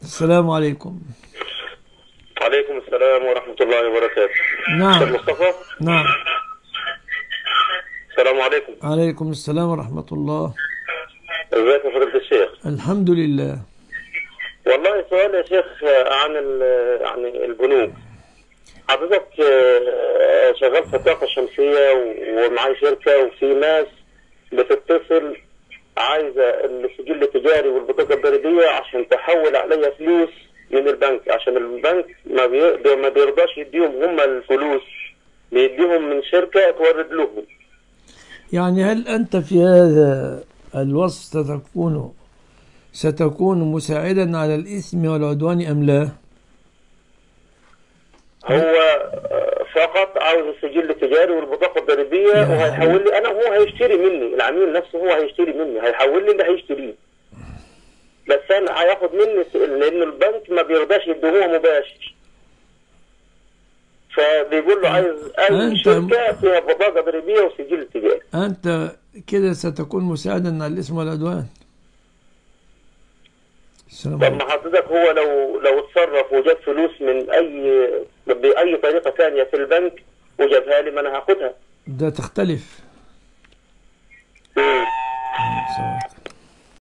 السلام عليكم عليكم السلام ورحمة الله وبركاته أستاذ نعم مصطفى نعم السلام عليكم عليكم السلام ورحمة الله ازيك يا فضيلة الشيخ الحمد لله والله سؤال يا شيخ عن ال- يعني البنوك حضرتك آه، شغال في الطاقة الشمسية و- ومعاي شركة وفي ناس بتتصل عايزة السجل التجاري والبطاقة الضريبية عشان تحول عليا فلوس من البنك عشان البنك ما بي- ما بيرضاش يديهم هم الفلوس بيديهم من شركة تورد لهم يعني هل أنت في هذا الوصف ستكون ستكون مساعدا على الإثم والعدوان أم لا؟ هو آه، فقط عاوز السجل التجاري والبطاقه الضريبيه يا وهيحول لي انا وهو هيشتري مني العميل نفسه هو هيشتري مني هيحول لي اللي هيشتريه بس انا هياخد مني س- لان البنك ما بيرضاش يديهوه مباشر فبيقول له عايز اي أنت- شركه فيها بطاقه ضريبيه وسجل تجاري أنت كده ستكون مساعدا على الإثم والعدوان السلام طب عليكم ما حضرتك هو لو لو اتصرف وجاب فلوس من اي باي طريقه ثانيه في البنك وجابها لي ما انا هاخدها ده تختلف مم.